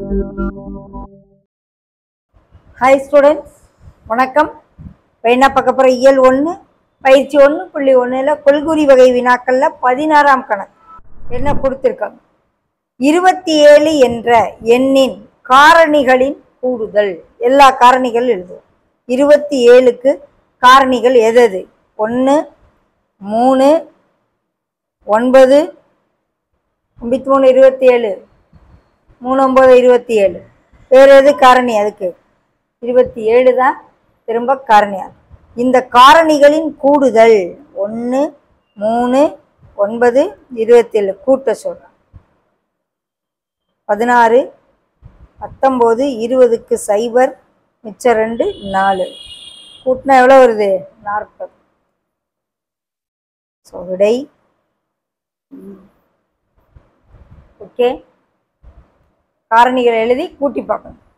hi students வணக்கம் இப்போ என்ன பார்க்க போகிற இயல் ஒன்று பயிற்சி ஒன்று புள்ளி ஒன்றில் கொள்குறி வகை வினாக்களில் பதினாறாம் கணக்கு என்ன கொடுத்துருக்காங்க இருபத்தி ஏழு என்ற எண்ணின் காரணிகளின் கூடுதல் எல்லா காரணிகள் எழுதுவோம் இருபத்தி ஏழுக்கு காரணிகள் எதது ஒன்று மூணு ஒன்பது ஐம்பத்தி மூணு இருபத்தி ஏழு மூணு ஒம்பது இருபத்தி ஏழு வேறு எது காரணி அதுக்கு இருபத்தி ஏழு தான் திரும்ப காரணியாகும் இந்த காரணிகளின் கூடுதல் ஒன்று மூணு ஒன்பது இருபத்தேழு கூட்ட சொல்கிறேன் பதினாறு பத்தொம்போது இருபதுக்கு சைபர் மிச்சம் ரெண்டு நாலு கூட்டினா எவ்வளோ வருது நாற்பது ஸோ விடை ஓகே காரணிகள் எழுதி கூட்டி பார்க்கணும்